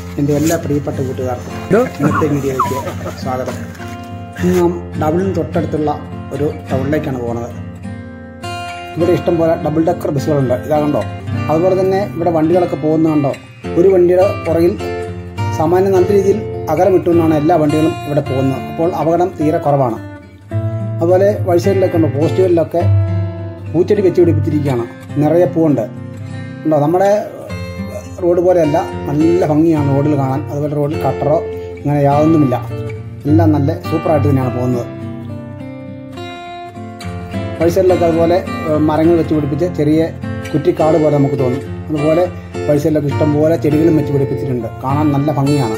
എൻ്റെ എല്ലാ പ്രിയപ്പെട്ട കൂട്ടുകാർക്കും ഇന്നത്തെ വീഡിയോയിലേക്ക് സ്വാഗതം ഇന്ന് നാം ഡബിളിന് തൊട്ടടുത്തുള്ള ഒരു ടൗണിലേക്കാണ് പോകുന്നത് ഇവിടെ ഇഷ്ടംപോലെ ഡബിൾ ഡെക്കർ ബസ്സുകളുണ്ട് ഇതാ കണ്ടോ അതുപോലെ തന്നെ ഇവിടെ വണ്ടികളൊക്കെ പോകുന്നുണ്ടോ ഒരു വണ്ടിയുടെ പുറകിൽ സാമാന്യം നല്ല രീതിയിൽ അകലം ഇട്ടുകൊണ്ടാണ് എല്ലാ വണ്ടികളും ഇവിടെ പോകുന്നത് അപ്പോൾ അപകടം തീരെ കുറവാണ് അതുപോലെ വഴിസൈഡിലൊക്കെ ഉണ്ടോ പോസ്റ്റുകളിലൊക്കെ പൂച്ചെടി വെച്ച് പിടിപ്പിച്ചിരിക്കുകയാണ് നിറയെ പൂവുണ്ട് ഉണ്ടോ നമ്മുടെ റോഡ് പോലെയല്ല നല്ല ഭംഗിയാണ് റോഡിൽ കാണാൻ അതുപോലെ റോഡിൽ കട്ടറോ അങ്ങനെ യാതൊന്നുമില്ല എല്ലാം നല്ല സൂപ്പറായിട്ട് തന്നെയാണ് പോകുന്നത് വഴിസൈഡിലൊക്കെ അതുപോലെ ഏഹ്, മരങ്ങൾ വെച്ച് പിടിപ്പിച്ച് ചെറിയ കുറ്റിക്കാട് പോലെ നമുക്ക് തോന്നും അതുപോലെ വഴിസൈഡിലൊക്കെ ഇഷ്ടംപോലെ ചെടികളും വെച്ച് പിടിപ്പിച്ചിട്ടുണ്ട് കാണാൻ നല്ല ഭംഗിയാണ്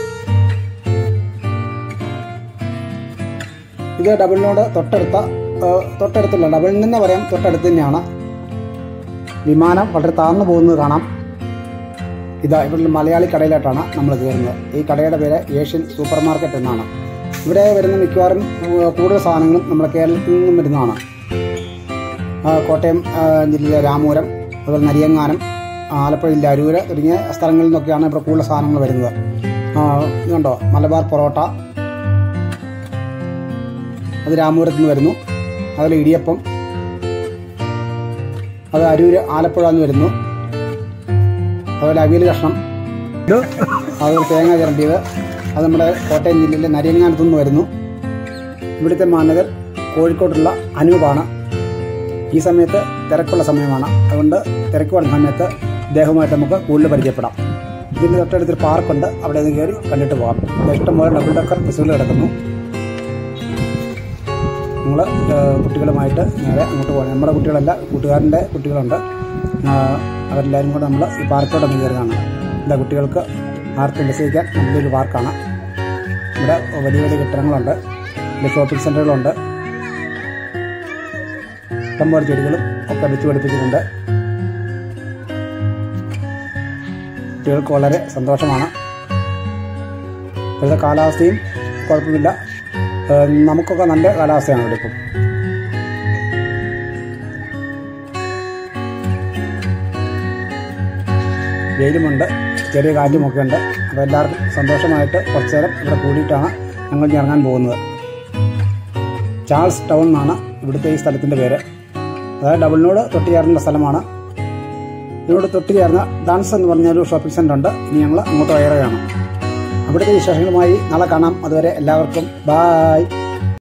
ഇത് ഡബിളിനോട് തൊട്ടടുത്ത ഏഹ്, തൊട്ടടുത്തുള്ള ഡബിളിൽ തന്നെ പറയാം തൊട്ടടുത്ത് തന്നെയാണ് വിമാനം വളരെ താഴ്ന്നു പോകുന്നത് കാണാം ഇതാ ഇവിടെ മലയാളി കടയിലായിട്ടാണ് നമ്മൾ കയറുന്നത് ഈ കടയുടെ പേര് ഏഷ്യൻ സൂപ്പർ മാർക്കറ്റ് എന്നാണ് ഇവിടെ വരുന്ന മിക്കവാറും ഏഹ്, കൂടുതൽ സാധനങ്ങളും നമ്മുടെ കേരളത്തിൽ നിന്നും വരുന്നതാണ് ആ, കോട്ടയം ആ, ജില്ലയിലെ രാമൂരം അതുപോലെ നരിയങ്ങാനം ആ, ആലപ്പുഴ ജില്ല അരൂര് തുടങ്ങിയ സ്ഥലങ്ങളിൽ നിന്നൊക്കെയാണ് ഇവിടെ കൂടുതൽ സാധനങ്ങൾ വരുന്നത് ആ, ഇതുണ്ടോ മലബാർ പൊറോട്ട അത് രാമൂരത്ത് നിന്ന് വരുന്നു അതുപോലെ ഇടിയപ്പം അത് അരൂര് ആലപ്പുഴ നിന്ന് വരുന്നു അതുപോലെ അവിയൽ കഷ്ണം അതുപോലെ തേങ്ങ ചിരണ്ടിയത് അത് നമ്മുടെ കോട്ടയം ജില്ലയിലെ നരിയങ്ങാനത്തു നിന്ന് വരുന്നു ഇവിടുത്തെ മാനേജർ കോഴിക്കോട്ടുള്ള അനൂപാണ് ഈ സമയത്ത് തിരക്കുള്ള സമയമാണ് അതുകൊണ്ട് തിരക്ക് വരുന്ന സമയത്ത് ഇദ്ദേഹവുമായിട്ട് നമുക്ക് കൂടുതൽ പരിചയപ്പെടാം ഇതിൻ്റെ തൊട്ടടുത്തൊരു പാർക്കുണ്ട് അവിടെ നിന്ന് കയറി കണ്ടിട്ട് പോകാം ഇവിടെ ഇഷ്ടംപോലെ ഡബിൾ ഡക്കർ ബസ്സുകൾ കിടക്കുന്നു നമ്മൾ കുട്ടികളുമായിട്ട് നേരെ അങ്ങോട്ട് പോകണം നമ്മുടെ കുട്ടികളല്ല കൂട്ടുകാരൻ്റെ കുട്ടികളുണ്ട് ആ, അവരെല്ലാവരും കൂടെ നമ്മൾ ഈ പാർക്കോട്ടൊന്ന് കയറുകയാണ് ഇവിടെ കുട്ടികൾക്ക് ആർക്കും രസിക്കാൻ നല്ലൊരു പാർക്കാണ് ഇവിടെ വലിയ വലിയ കെട്ടിടങ്ങളുണ്ട് ഇവിടെ ഷോപ്പിംഗ് സെൻ്ററുകളുണ്ട് ഇഷ്ടംപോലെ ചെടികളും ഒക്കെ വെച്ച് പിടിപ്പിച്ചിട്ടുണ്ട് കുട്ടികൾക്ക് വളരെ സന്തോഷമാണ് ഇപ്പോഴത്തെ കാലാവസ്ഥയും കുഴപ്പമില്ല ഏഹ് നമുക്കൊക്കെ നല്ല കാലാവസ്ഥയാണ് ഇവിടെ ഇപ്പം വെയിലുമുണ്ട് ചെറിയ കാറ്റുമൊക്കെ ഉണ്ട് അപ്പോൾ എല്ലാവർക്കും സന്തോഷമായിട്ട് കുറച്ചു നേരം ഇവിടെ കൂടിയിട്ടാണ് ഞങ്ങൾ ഇനി ഇറങ്ങാൻ പോകുന്നത് ചാൾസ് ടൗൺ എന്നാണ് ഇവിടുത്തെ ഈ സ്ഥലത്തിൻ്റെ പേര് അതായത് ഡബിളിനോട് തൊട്ട് ചേർന്ന സ്ഥലമാണ് ഇതിനോട് തൊട്ട് ചേർന്ന ഡാൻസ് എന്ന് പറഞ്ഞ ഒരു ഷോപ്പിംഗ് സെൻ്റർ ഉണ്ട് ഇനി ഞങ്ങൾ അങ്ങോട്ട് കയറുകയാണ് അവിടുത്തെ വിശേഷങ്ങളുമായി നാളെ കാണാം അതുവരെ എല്ലാവർക്കും ബായ്